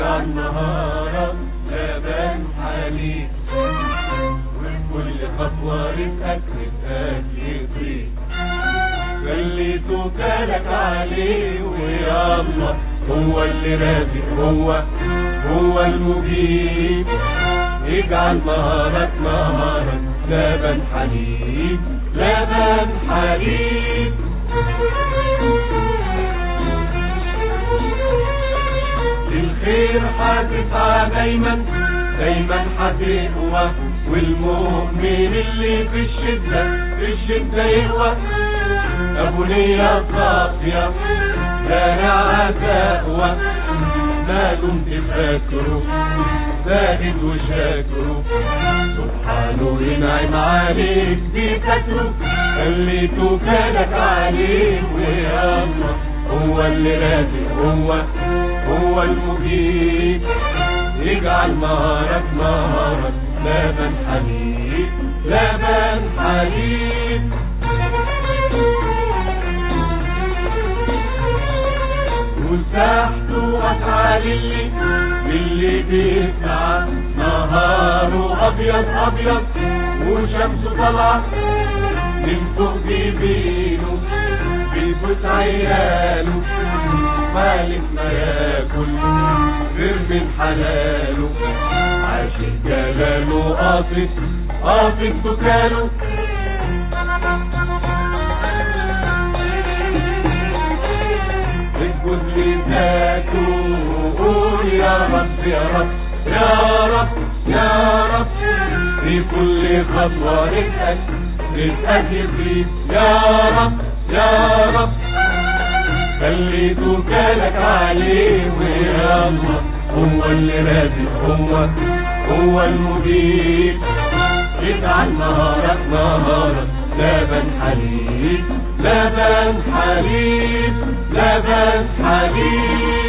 اجعل نهارك لبن حليب وفي كل خطوة رزقك رزقك يطيب خلي توكلك عليه ويا الله هو اللي رازق هو هو المجيب اجعل نهارك نهارك لبن حليب لبن حليب الخير هتسعى دايما دايما هتقوى والمؤمن اللي في الشدة في الشدة يقوى أبو نية صافية زارع تقوى ما دمت فاكره زاهد وشاكره سبحانه ينعم عليك بفكره خلي توكلك عليه ويا الله هو اللي رازق هو هو المجيب يجعل نهارك نهارك لبن حليب لبن حليب وساحته أفعال اللي اللي بيسعى نهاره أبيض أبيض وشمسه طالعة من فوق جبينه بيفوت عياله مالك ما ياكل غير من حلاله عاشق جلاله قاصد قاصد سكانه اسجد لذاته قول يا رب يا رب يا رب يا رب في كل خطوة رزقك رزقك يزيد يا رب يا رب خلي توكلك عليه ويا الله هو اللي رازق هو هو المجيب اجعل نهارك نهارك لبن حليب لبن حليب لبن حليب